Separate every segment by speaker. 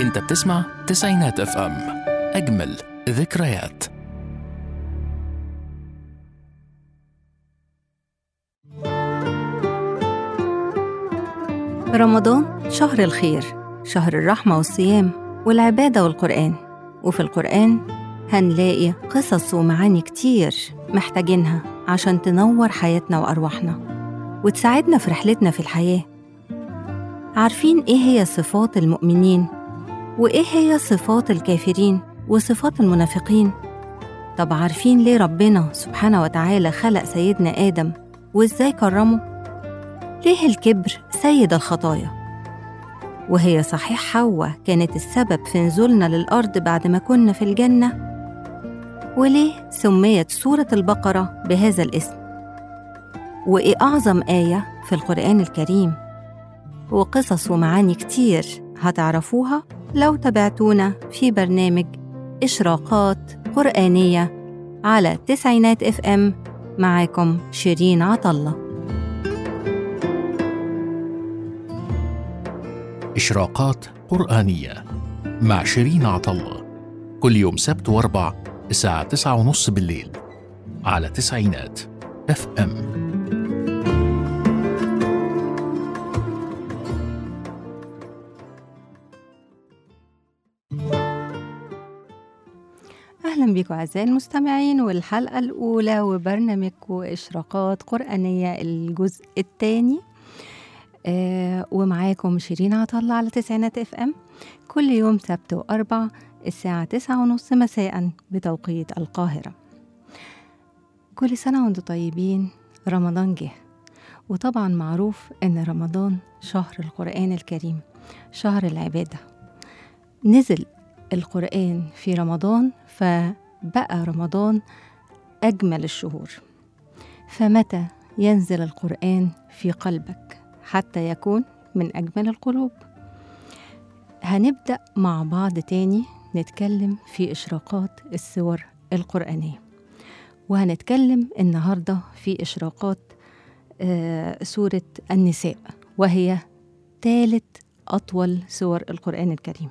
Speaker 1: انت بتسمع تسعينات اف ام اجمل ذكريات
Speaker 2: رمضان شهر الخير شهر الرحمة والصيام والعبادة والقرآن وفي القرآن هنلاقي قصص ومعاني كتير محتاجينها عشان تنور حياتنا وأرواحنا وتساعدنا في رحلتنا في الحياة عارفين إيه هي صفات المؤمنين وإيه هي صفات الكافرين وصفات المنافقين طب عارفين ليه ربنا سبحانه وتعالى خلق سيدنا آدم وإزاي كرمه؟ ليه الكبر سيد الخطايا وهي صحيح حواء كانت السبب في نزولنا للأرض بعد ما كنا في الجنة وليه سميت سورة البقرة بهذا الاسم وإيه أعظم آية في القرآن الكريم وقصص ومعاني كتير هتعرفوها لو تابعتونا في برنامج إشراقات قرآنية على تسعينات اف ام معاكم شيرين عطله
Speaker 1: إشراقات قرآنية مع شيرين عطلة كل يوم سبت واربع الساعة تسعة ونص بالليل على تسعينات اف ام
Speaker 2: أهلا بكم أعزائي المستمعين والحلقة الأولى وبرنامجكم إشراقات قرآنية الجزء الثاني آه ومعاكم شيرين عطلة على تسعينات اف ام كل يوم سبت وأربع الساعة تسعة ونص مساء بتوقيت القاهرة كل سنة وانتم طيبين رمضان جه وطبعا معروف ان رمضان شهر القرآن الكريم شهر العبادة نزل القرآن في رمضان فبقى رمضان أجمل الشهور فمتى ينزل القرآن في قلبك حتى يكون من أجمل القلوب هنبدأ مع بعض تاني نتكلم في إشراقات السور القرآنية وهنتكلم النهاردة في إشراقات آه سورة النساء وهي ثالث أطول سور القرآن الكريم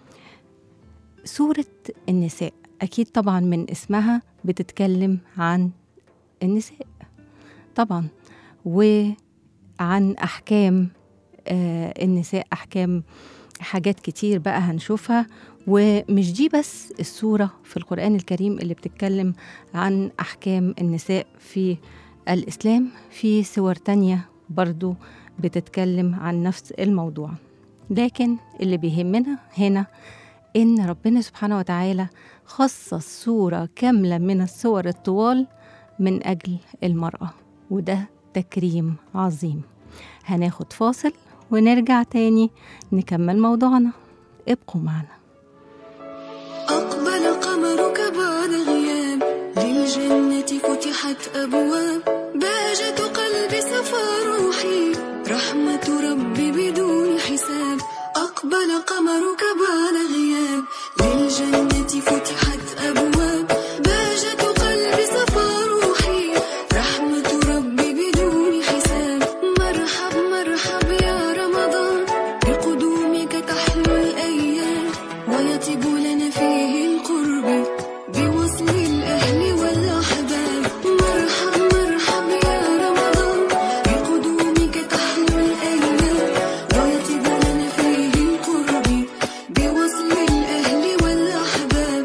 Speaker 2: سورة النساء أكيد طبعا من اسمها بتتكلم عن النساء طبعا وعن أحكام آه النساء أحكام حاجات كتير بقى هنشوفها ومش دي بس السورة في القرآن الكريم اللي بتتكلم عن أحكام النساء في الإسلام في سور تانية برضو بتتكلم عن نفس الموضوع لكن اللي بيهمنا هنا إن ربنا سبحانه وتعالى خصص سورة كاملة من السور الطوال من أجل المرأة وده تكريم عظيم هناخد فاصل ونرجع تاني نكمل موضوعنا ابقوا معنا
Speaker 3: أقبل قمرك بعد غياب للجنة فتحت أبواب بهجة قلبي صفى روحي رحمة ربي بدون حساب أقبل قمرك بعد غياب للجنة فتحت أبواب بهجة قلبي صفى روحي رحمة ربي بدون حساب مرحب مرحب يا رمضان بقدومك تحلو الأيام ويطيب لنا فيه القرب بوصل الأهل والأحباب مرحب مرحب يا رمضان بقدومك تحلو الأيام ويطيب لنا فيه القرب بوصل الأهل والأحباب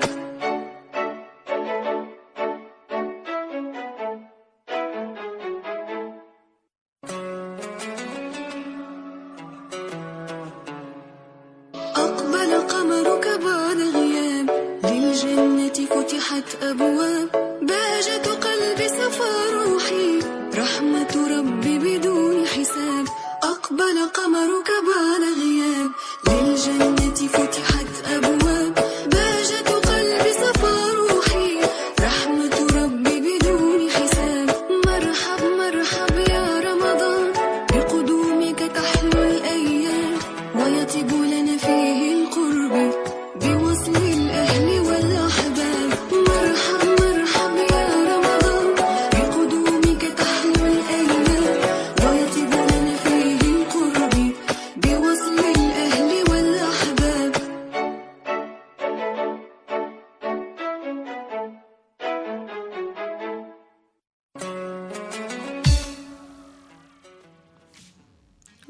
Speaker 3: أقبل قمرك بعد غياب للجنة فتحت أبواب بهجة قلبي صفى روحي رحمة ربي بدون حساب أقبل قمرك بعد غياب للجنة فتحت أبواب بهجة قلبي صفى روحي رحمة ربي بدون حساب مرحب مرحب يا رمضان بقدومك تحلو الأيام ويطيب لنا فيه القرب بوصل الأهل والأحباب مرحب مرحب يا رمضان بقدومك تحلو الأيام ويطيب لنا فيه القرب بوصل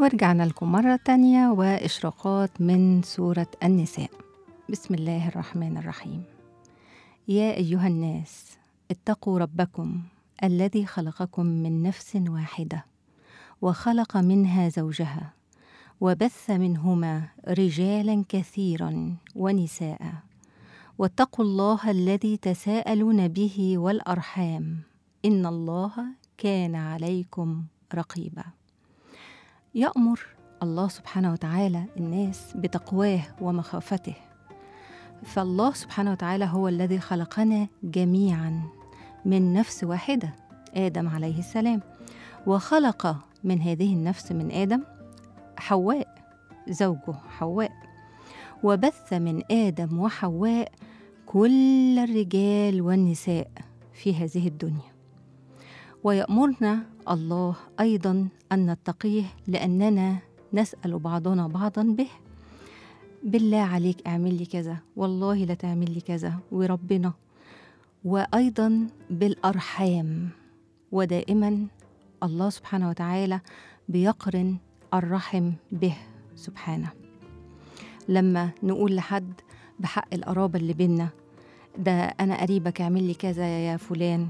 Speaker 2: ورجعنا لكم مرة تانية وإشراقات من سورة النساء بسم الله الرحمن الرحيم يا أيها الناس اتقوا ربكم الذي خلقكم من نفس واحدة وخلق منها زوجها وبث منهما رجالا كثيرا ونساء واتقوا الله الذي تساءلون به والأرحام إن الله كان عليكم رقيبا يأمر الله سبحانه وتعالى الناس بتقواه ومخافته فالله سبحانه وتعالى هو الذي خلقنا جميعا من نفس واحدة آدم عليه السلام وخلق من هذه النفس من آدم حواء زوجه حواء وبث من آدم وحواء كل الرجال والنساء في هذه الدنيا ويأمرنا الله أيضا أن نتقيه لأننا نسأل بعضنا بعضا به بالله عليك اعمل لي كذا والله لا تعمل لي كذا وربنا وأيضا بالأرحام ودائما الله سبحانه وتعالى بيقرن الرحم به سبحانه لما نقول لحد بحق القرابة اللي بينا ده أنا قريبك اعمل لي كذا يا فلان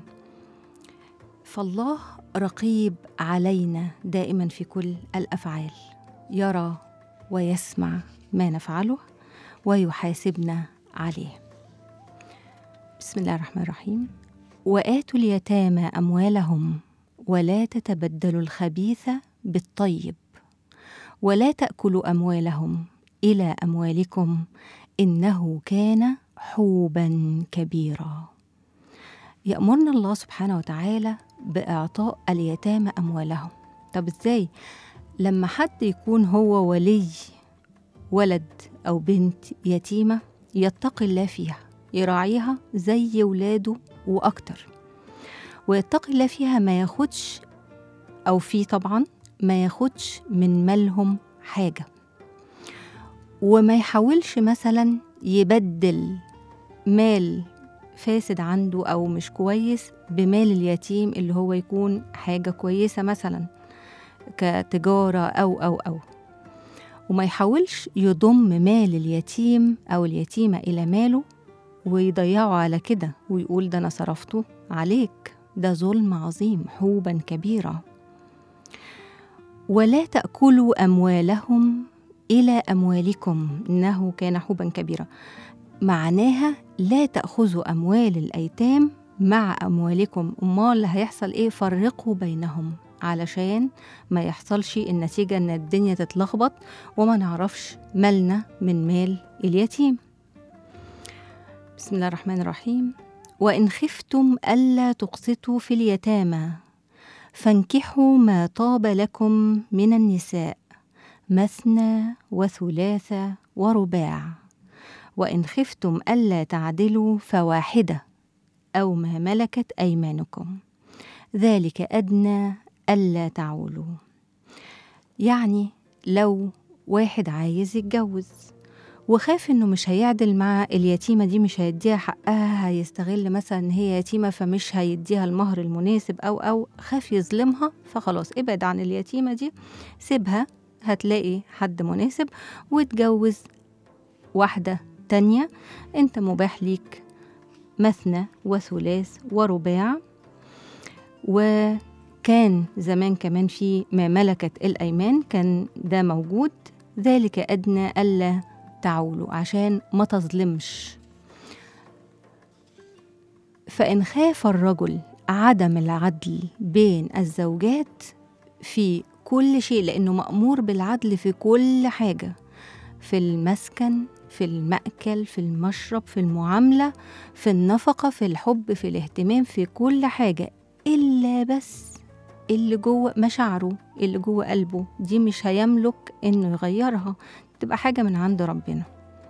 Speaker 2: فالله رقيب علينا دائما في كل الافعال يرى ويسمع ما نفعله ويحاسبنا عليه بسم الله الرحمن الرحيم واتوا اليتامى اموالهم ولا تتبدلوا الخبيث بالطيب ولا تاكلوا اموالهم الى اموالكم انه كان حوبا كبيرا يأمرنا الله سبحانه وتعالى بإعطاء اليتامى أموالهم طب إزاي؟ لما حد يكون هو ولي ولد أو بنت يتيمة يتقي الله فيها يراعيها زي ولاده وأكتر ويتقي الله فيها ما ياخدش أو في طبعا ما ياخدش من مالهم حاجة وما يحاولش مثلا يبدل مال فاسد عنده أو مش كويس بمال اليتيم اللي هو يكون حاجة كويسة مثلا كتجارة أو أو أو وما يحاولش يضم مال اليتيم أو اليتيمة إلى ماله ويضيعه على كده ويقول ده أنا صرفته عليك ده ظلم عظيم حوبا كبيرا ولا تأكلوا أموالهم إلى أموالكم إنه كان حوبا كبيرا معناها لا تأخذوا أموال الأيتام مع أموالكم أمال اللي هيحصل إيه فرقوا بينهم علشان ما يحصلش النتيجة إن الدنيا تتلخبط وما نعرفش مالنا من مال اليتيم بسم الله الرحمن الرحيم وإن خفتم ألا تقسطوا في اليتامى فانكحوا ما طاب لكم من النساء مثنى وثلاث ورباع وإن خفتم ألا تعدلوا فواحدة أو ما ملكت أيمانكم ذلك أدنى ألا تعولوا يعني لو واحد عايز يتجوز وخاف انه مش هيعدل مع اليتيمة دي مش هيديها حقها هيستغل مثلا ان هي يتيمة فمش هيديها المهر المناسب او او خاف يظلمها فخلاص ابعد عن اليتيمة دي سيبها هتلاقي حد مناسب وتجوز واحدة تانية انت مباح ليك مثنى وثلاث ورباع وكان زمان كمان في ما ملكت الأيمان كان ده موجود ذلك أدنى ألا تعولوا عشان ما تظلمش فإن خاف الرجل عدم العدل بين الزوجات في كل شيء لأنه مأمور بالعدل في كل حاجة في المسكن في المأكل في المشرب في المعاملة في النفقة في الحب في الاهتمام في كل حاجة إلا بس اللي جوه مشاعره اللي جوه قلبه دي مش هيملك إنه يغيرها تبقى حاجة من عند ربنا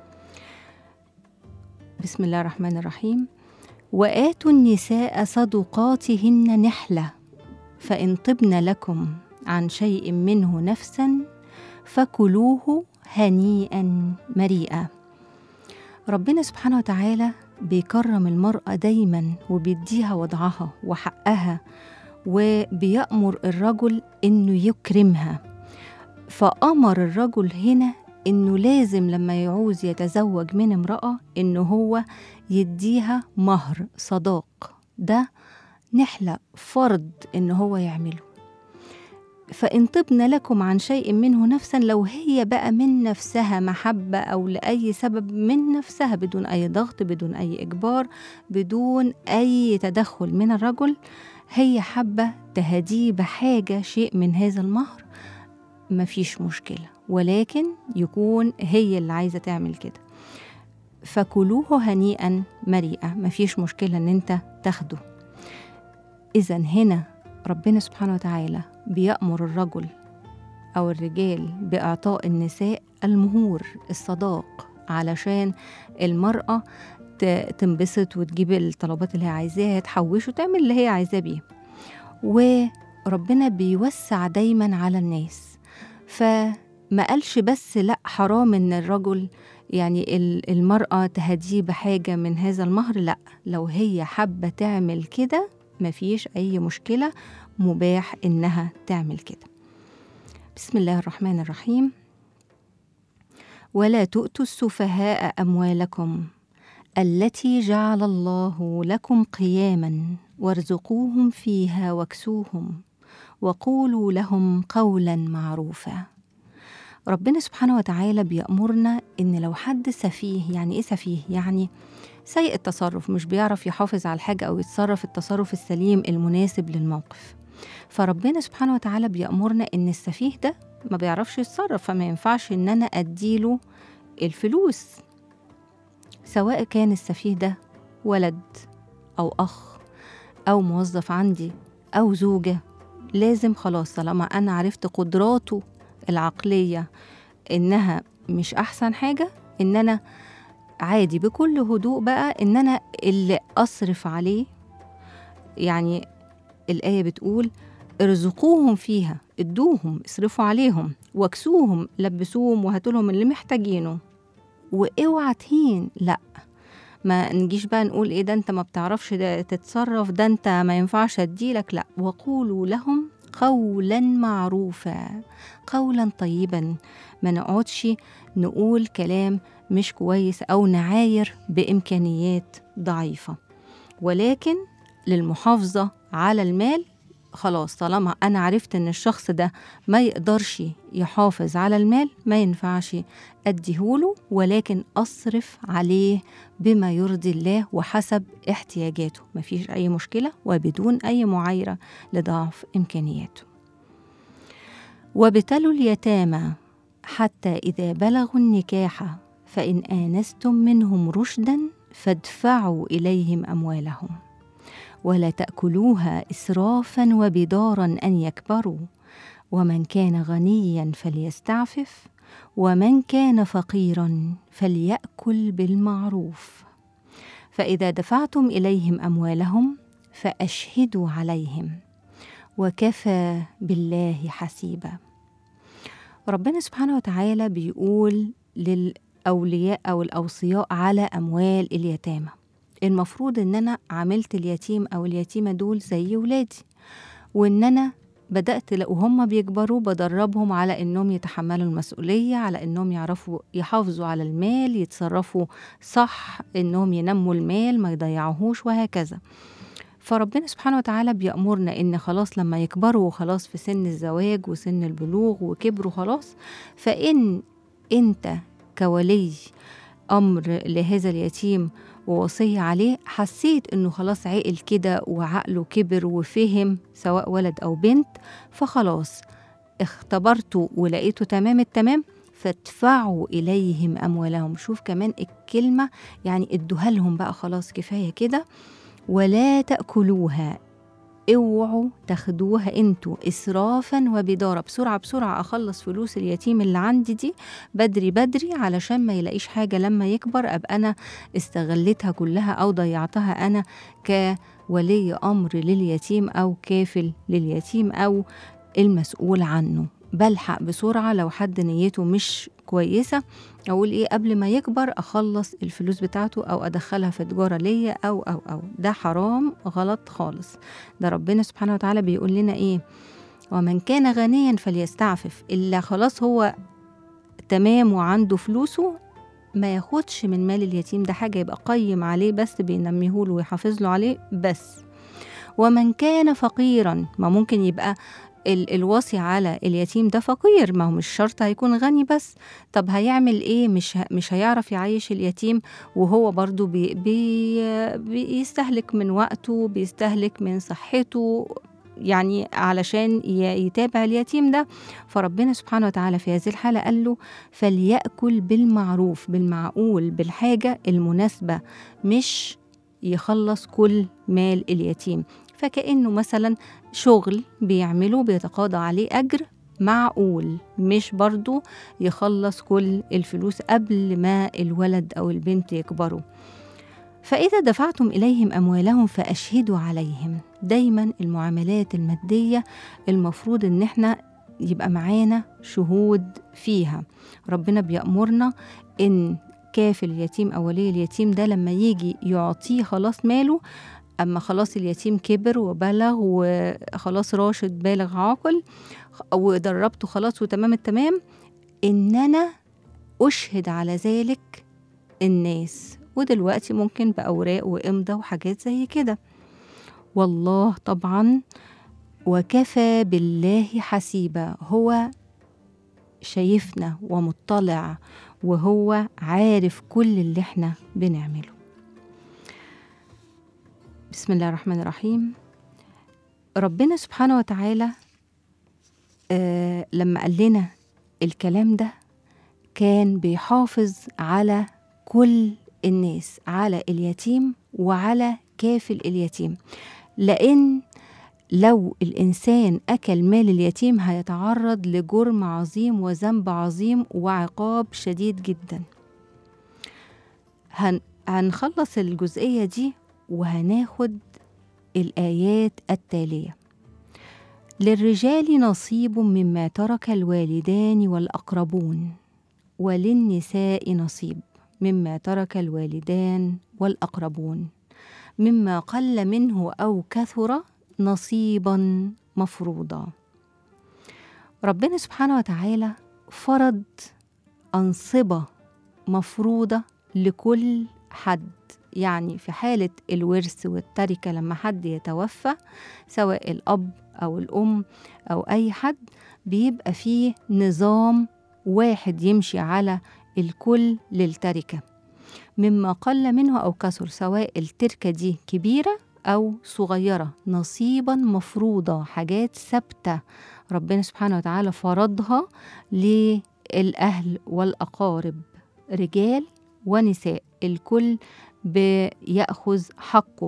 Speaker 2: بسم الله الرحمن الرحيم وآتوا النساء صدقاتهن نحلة فإن طبن لكم عن شيء منه نفسا فكلوه هنيئا مريئا ربنا سبحانه وتعالى بيكرم المرأة دايما وبيديها وضعها وحقها وبيأمر الرجل إنه يكرمها فأمر الرجل هنا إنه لازم لما يعوز يتزوج من امرأة إنه هو يديها مهر صداق ده نحلة فرض إن هو يعمله فإن طبن لكم عن شيء منه نفسا لو هي بقى من نفسها محبة أو لأي سبب من نفسها بدون أي ضغط بدون أي إجبار بدون أي تدخل من الرجل هي حابة تهديه بحاجة شيء من هذا المهر مفيش مشكلة ولكن يكون هي اللي عايزة تعمل كده فكلوه هنيئا مريئا مفيش مشكلة ان انت تاخده اذا هنا ربنا سبحانه وتعالى بيأمر الرجل أو الرجال بإعطاء النساء المهور الصداق علشان المرأة ت- تنبسط وتجيب الطلبات اللي هي عايزاها تحوش وتعمل اللي هي عايزاه بيه وربنا بيوسع دايما على الناس فما قالش بس لا حرام ان الرجل يعني ال- المرأة تهديه بحاجة من هذا المهر لا لو هي حابة تعمل كده مفيش أي مشكلة مباح إنها تعمل كده بسم الله الرحمن الرحيم ولا تؤتوا السفهاء أموالكم التي جعل الله لكم قياما وارزقوهم فيها واكسوهم وقولوا لهم قولا معروفا ربنا سبحانه وتعالى بيأمرنا إن لو حد سفيه يعني إيه سفيه؟ يعني سيء التصرف مش بيعرف يحافظ على الحاجة أو يتصرف التصرف السليم المناسب للموقف فربنا سبحانه وتعالى بيأمرنا إن السفيه ده ما بيعرفش يتصرف فما ينفعش إن أنا أديله الفلوس سواء كان السفيه ده ولد أو أخ أو موظف عندي أو زوجة لازم خلاص طالما أنا عرفت قدراته العقلية إنها مش أحسن حاجة إن أنا عادي بكل هدوء بقى إن أنا اللي أصرف عليه يعني الآية بتقول ارزقوهم فيها ادوهم اصرفوا عليهم واكسوهم لبسوهم وهاتوا لهم اللي محتاجينه واوعى تهين لا ما نجيش بقى نقول ايه ده انت ما بتعرفش ده تتصرف ده انت ما ينفعش اديلك لا وقولوا لهم قولا معروفا قولا طيبا ما نقعدش نقول كلام مش كويس او نعاير بامكانيات ضعيفه ولكن للمحافظه على المال خلاص طالما انا عرفت ان الشخص ده ما يقدرش يحافظ على المال ما ينفعش اديهوله ولكن اصرف عليه بما يرضي الله وحسب احتياجاته مفيش اي مشكله وبدون اي معايره لضعف امكانياته وابتلوا اليتامى حتى اذا بلغوا النكاح فان انستم منهم رشدا فادفعوا اليهم اموالهم ولا تاكلوها اسرافا وبدارا ان يكبروا ومن كان غنيا فليستعفف ومن كان فقيرا فليأكل بالمعروف فإذا دفعتم إليهم أموالهم فأشهدوا عليهم وكفى بالله حسيبا ربنا سبحانه وتعالى بيقول للأولياء أو الأوصياء على أموال اليتامى المفروض إن أنا عملت اليتيم أو اليتيمة دول زي ولادي وإن أنا بدأت وهم بيكبروا بدربهم على إنهم يتحملوا المسؤولية على إنهم يعرفوا يحافظوا على المال يتصرفوا صح إنهم ينموا المال ما يضيعوهوش وهكذا فربنا سبحانه وتعالى بيأمرنا إن خلاص لما يكبروا خلاص في سن الزواج وسن البلوغ وكبروا خلاص فإن أنت كولي أمر لهذا اليتيم ووصية عليه حسيت إنه خلاص عقل كده وعقله كبر وفهم سواء ولد أو بنت فخلاص اختبرته ولقيته تمام التمام فادفعوا إليهم أموالهم شوف كمان الكلمة يعني ادوها لهم بقى خلاص كفاية كده ولا تأكلوها اوعوا تاخدوها انتوا اسرافا وبدارة بسرعة بسرعة اخلص فلوس اليتيم اللي عندي دي بدري بدري علشان ما يلاقيش حاجة لما يكبر ابقى انا استغلتها كلها او ضيعتها انا كولي امر لليتيم او كافل لليتيم او المسؤول عنه بلحق بسرعة لو حد نيته مش كويسة أقول إيه قبل ما يكبر أخلص الفلوس بتاعته أو أدخلها في تجارة ليا أو أو أو ده حرام غلط خالص ده ربنا سبحانه وتعالى بيقول لنا إيه ومن كان غنيا فليستعفف اللي خلاص هو تمام وعنده فلوسه ما ياخدش من مال اليتيم ده حاجة يبقى قيم عليه بس بينميهوله ويحافظ له عليه بس ومن كان فقيرا ما ممكن يبقى ال- الوصي على اليتيم ده فقير ما هو مش شرط هيكون غني بس طب هيعمل ايه مش ه- مش هيعرف يعيش اليتيم وهو برضو بي بي بيستهلك من وقته بيستهلك من صحته يعني علشان ي- يتابع اليتيم ده فربنا سبحانه وتعالى في هذه الحالة قال له فليأكل بالمعروف بالمعقول بالحاجة المناسبة مش يخلص كل مال اليتيم فكأنه مثلا شغل بيعمله بيتقاضى عليه أجر معقول مش برضو يخلص كل الفلوس قبل ما الولد أو البنت يكبروا فإذا دفعتم إليهم أموالهم فأشهدوا عليهم دايما المعاملات المادية المفروض إن احنا يبقى معانا شهود فيها ربنا بيأمرنا إن كافل اليتيم أو ولي اليتيم ده لما يجي يعطيه خلاص ماله أما خلاص اليتيم كبر وبلغ وخلاص راشد بالغ عاقل ودربته خلاص وتمام التمام إن أنا أشهد على ذلك الناس ودلوقتي ممكن بأوراق وإمضة وحاجات زي كده والله طبعا وكفى بالله حسيبا هو شايفنا ومطلع وهو عارف كل اللي احنا بنعمله بسم الله الرحمن الرحيم ربنا سبحانه وتعالى آه لما قال لنا الكلام ده كان بيحافظ على كل الناس على اليتيم وعلى كافل اليتيم لأن لو الإنسان أكل مال اليتيم هيتعرض لجرم عظيم وذنب عظيم وعقاب شديد جدا هن هنخلص الجزئية دي وهناخد الآيات التالية للرجال نصيب مما ترك الوالدان والأقربون وللنساء نصيب مما ترك الوالدان والأقربون مما قل منه أو كثر نصيبا مفروضا ربنا سبحانه وتعالى فرض أنصبة مفروضة لكل حد يعني في حالة الورث والتركة لما حد يتوفى سواء الأب أو الأم أو أي حد بيبقى فيه نظام واحد يمشي على الكل للتركة مما قل منه أو كثر سواء التركة دي كبيرة أو صغيرة نصيبا مفروضة حاجات ثابتة ربنا سبحانه وتعالى فرضها للأهل والأقارب رجال ونساء الكل بيأخذ حقه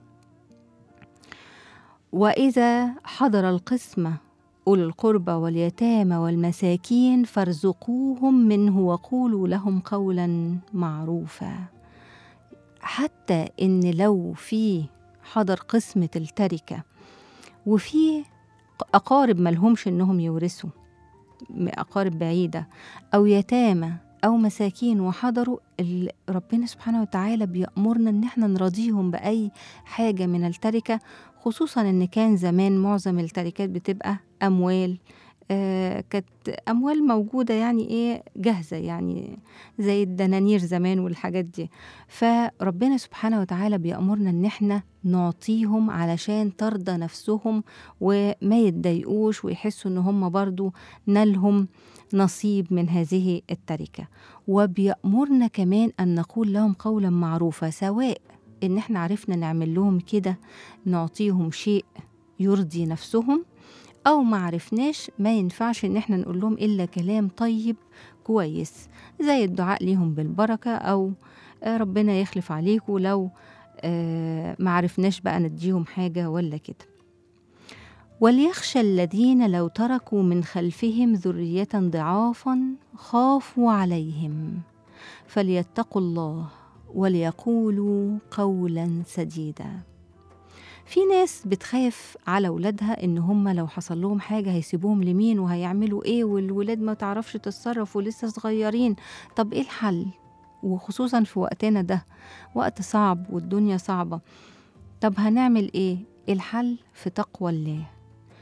Speaker 2: وإذا حضر القسمة أولي القربى واليتامى والمساكين فارزقوهم منه وقولوا لهم قولا معروفا حتى إن لو في حضر قسمة التركة وفي أقارب ملهمش إنهم يورثوا أقارب بعيدة أو يتامى أو مساكين وحضروا ربنا سبحانه وتعالى بيأمرنا إن احنا نراضيهم بأي حاجة من التركة خصوصا إن كان زمان معظم التركات بتبقى أموال آه كانت أموال موجودة يعني إيه جاهزة يعني زي الدنانير زمان والحاجات دي فربنا سبحانه وتعالى بيأمرنا إن إحنا نعطيهم علشان ترضى نفسهم وما يتضايقوش ويحسوا إن هم برضو نالهم نصيب من هذه التركة وبيأمرنا كمان أن نقول لهم قولا معروفا سواء إن إحنا عرفنا نعمل لهم كده نعطيهم شيء يرضي نفسهم أو ما عرفناش ما ينفعش إن إحنا نقول لهم إلا كلام طيب كويس زي الدعاء ليهم بالبركة أو ربنا يخلف عليكم لو ما عرفناش بقى نديهم حاجة ولا كده وليخشى الذين لو تركوا من خلفهم ذرية ضعافا خافوا عليهم فليتقوا الله وليقولوا قولا سديدا في ناس بتخاف على ولادها ان هم لو حصل لهم حاجه هيسيبوهم لمين وهيعملوا ايه والولاد ما تعرفش تتصرف ولسه صغيرين طب ايه الحل وخصوصا في وقتنا ده وقت صعب والدنيا صعبه طب هنعمل ايه الحل في تقوى الله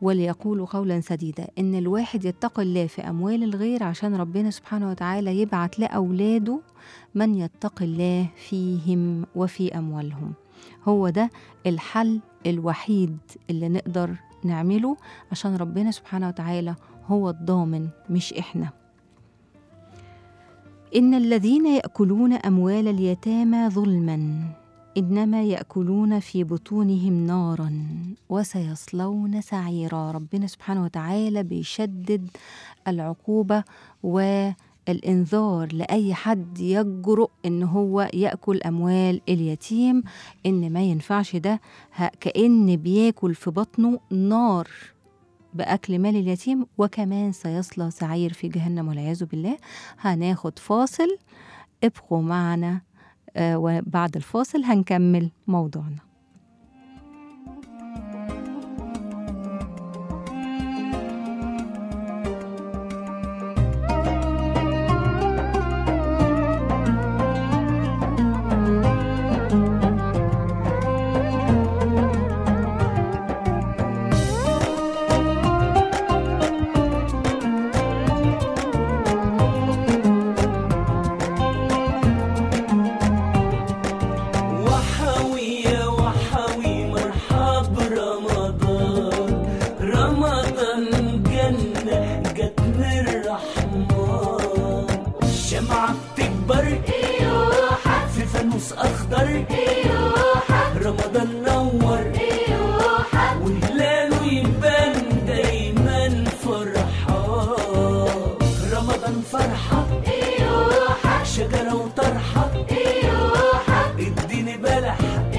Speaker 2: وليقولوا قولا سديدا إن الواحد يتقي الله في أموال الغير عشان ربنا سبحانه وتعالى يبعت لأولاده من يتقي الله فيهم وفي أموالهم هو ده الحل الوحيد اللي نقدر نعمله عشان ربنا سبحانه وتعالى هو الضامن مش إحنا إن الذين يأكلون أموال اليتامى ظلما إنما يأكلون في بطونهم نارا وسيصلون سعيرا ربنا سبحانه وتعالى بيشدد العقوبة والإنذار لأي حد يجرؤ إن هو يأكل أموال اليتيم إن ما ينفعش ده ه- كأن بياكل في بطنه نار بأكل مال اليتيم وكمان سيصلى سعير في جهنم والعياذ بالله هناخد فاصل ابقوا معنا آه، وبعد الفاصل هنكمل موضوعنا
Speaker 4: وحوي يا وحوي مرحب رمضان رمضان جنة جت من الرحمن الشمعة بتكبر في فانوس أخضر رمضان نور وهلاله يبان دايما فرحان رمضان فرحة شجرة وطرحة اديني بلح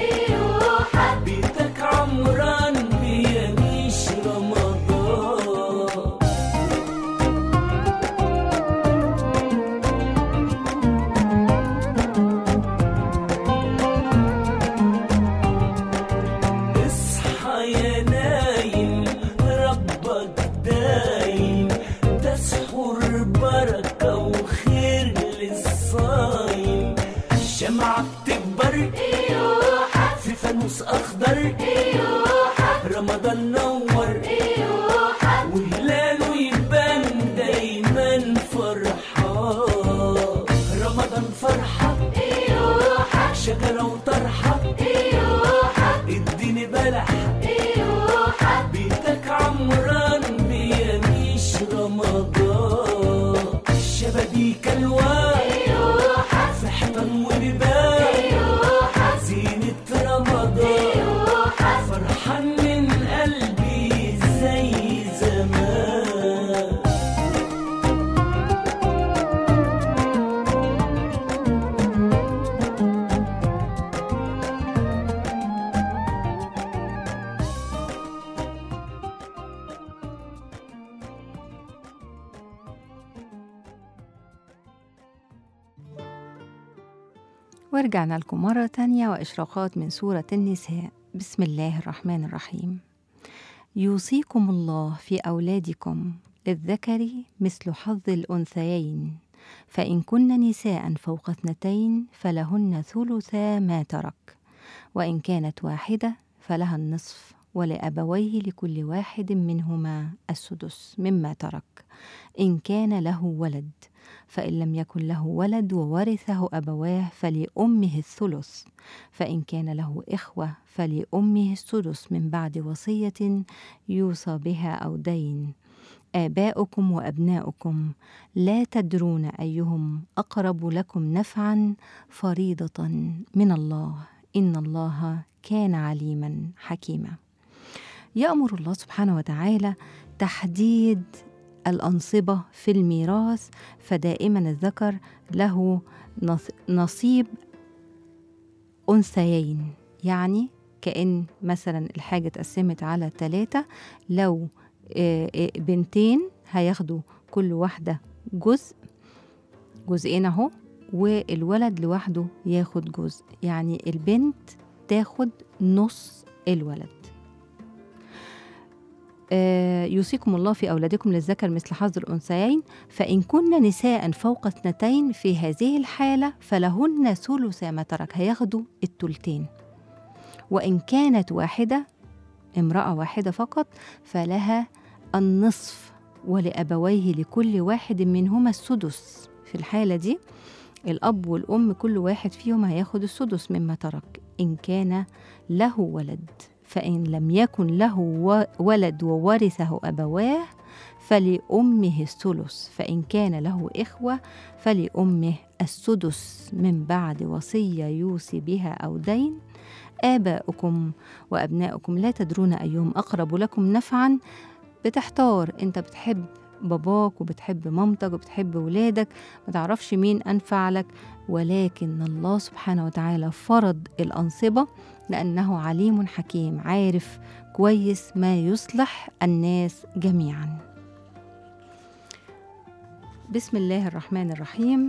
Speaker 4: بيتك عمران بيميش رمضان اصحى يا نايم ربك دايم تسحر بركة وخير للصايم الشمعة بتكبر في فانوس أخضر رمضان نور وهلاله يبان دايما فرحان رمضان فرحة شجرة وطرحة اديني بلح بيتك عمران بيميش رمضان الشبابيك الوان في حيطان وبيبان زينة رمضان فرحان من قلبي زي زمان
Speaker 2: ورجعنا لكم مرة تانية وإشراقات من سورة النساء بسم الله الرحمن الرحيم يوصيكم الله في أولادكم للذكر مثل حظ الأنثيين فإن كن نساء فوق اثنتين فلهن ثلثا ما ترك وإن كانت واحدة فلها النصف ولأبويه لكل واحد منهما السدس مما ترك إن كان له ولد فإن لم يكن له ولد وورثه أبواه فلأمه الثلث فإن كان له إخوة فلأمه السدس من بعد وصية يوصى بها أو دين آباؤكم وأبناؤكم لا تدرون أيهم أقرب لكم نفعا فريضة من الله إن الله كان عليما حكيما يأمر الله سبحانه وتعالى تحديد الأنصبة في الميراث فدائما الذكر له نص- نصيب أنثيين يعني كأن مثلا الحاجة اتقسمت على ثلاثة لو آه، آه، بنتين هياخدوا كل واحدة جزء جزئين اهو والولد لوحده ياخد جزء يعني البنت تاخد نص الولد آه، يوصيكم الله في أولادكم للذكر مثل حظ الأنثيين فإن كن نساء فوق اثنتين في هذه الحالة فلهن ثلث ما ترك هياخدوا التلتين وإن كانت واحدة امرأة واحدة فقط فلها النصف ولأبويه لكل واحد منهما السدس في الحالة دي الأب والأم كل واحد فيهم هياخد السدس مما ترك إن كان له ولد فإن لم يكن له و- ولد وورثه أبواه فلأمه الثلث فإن كان له إخوة فلأمه السدس من بعد وصية يوصي بها أو دين آباؤكم وأبناؤكم لا تدرون أيهم أقرب لكم نفعا بتحتار أنت بتحب باباك وبتحب مامتك وبتحب ولادك ما تعرفش مين أنفع لك ولكن الله سبحانه وتعالى فرض الأنصبة لأنه عليم حكيم عارف كويس ما يصلح الناس جميعا بسم الله الرحمن الرحيم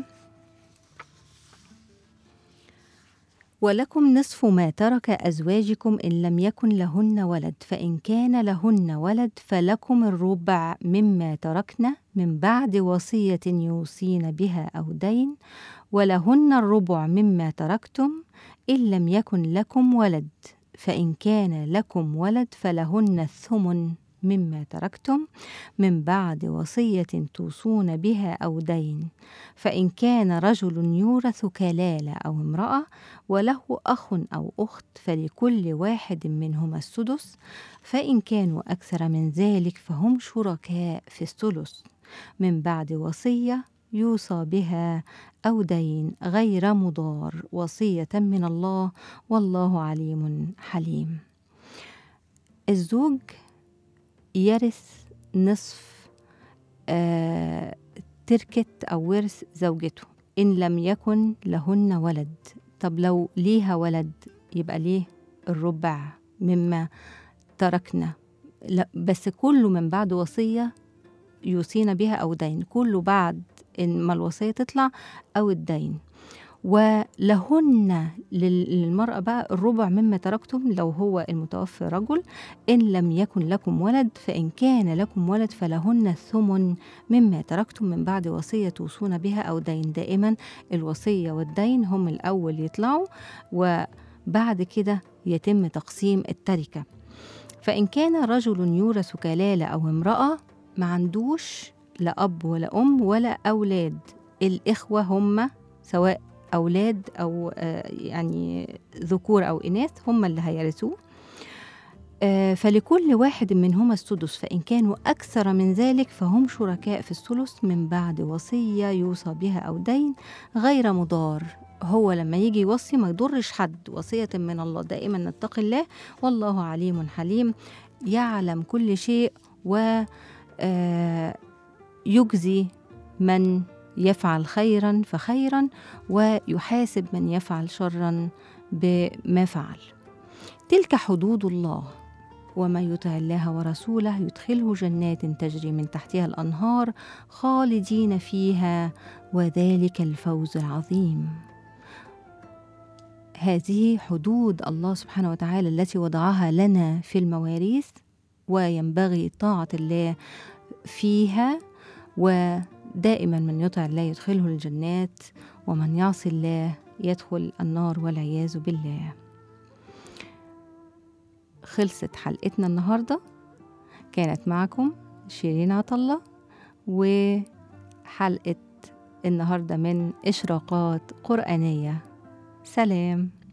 Speaker 2: ولكم نصف ما ترك أزواجكم إن لم يكن لهن ولد فإن كان لهن ولد فلكم الربع مما تركن من بعد وصية يوصين بها أو دين ولهن الربع مما تركتم إن لم يكن لكم ولد فإن كان لكم ولد فلهن الثمن مما تركتم من بعد وصية توصون بها أو دين فإن كان رجل يورث كلالة أو امرأة وله أخ أو أخت فلكل واحد منهما السدس فإن كانوا أكثر من ذلك فهم شركاء في الثلث من بعد وصية يوصى بها أو دين غير مضار وصية من الله والله عليم حليم الزوج يرث نصف آه تركة أو ورث زوجته إن لم يكن لهن ولد طب لو ليها ولد يبقى ليه الربع مما تركنا لا بس كله من بعد وصية يوصينا بها أو دين كله بعد إن ما الوصية تطلع أو الدين ولهن لل- للمرأة بقى الربع مما تركتم لو هو المتوفي رجل إن لم يكن لكم ولد فإن كان لكم ولد فلهن الثمن مما تركتم من بعد وصية توصون بها أو دين دائما الوصية والدين هم الأول يطلعوا وبعد كده يتم تقسيم التركة فإن كان رجل يورث كلالة أو امرأة ما عندوش لا أب ولا أم ولا أولاد الإخوة هم سواء أولاد أو آه، يعني ذكور أو إناث هم اللي هيرثوه آه، فلكل واحد منهما السدس فإن كانوا أكثر من ذلك فهم شركاء في الثلث من بعد وصية يوصى بها أو دين غير مضار هو لما يجي يوصي ما يضرش حد وصية من الله دائما نتقي الله والله عليم حليم يعلم كل شيء و آه، يجزي من يفعل خيرا فخيرا ويحاسب من يفعل شرا بما فعل تلك حدود الله ومن يطع الله ورسوله يدخله جنات تجري من تحتها الانهار خالدين فيها وذلك الفوز العظيم هذه حدود الله سبحانه وتعالى التي وضعها لنا في المواريث وينبغي طاعه الله فيها ودائما من يطع الله يدخله الجنات ومن يعصي الله يدخل النار والعياذ بالله خلصت حلقتنا النهارده كانت معكم شيرين عطلة وحلقة النهارده من إشراقات قرآنية سلام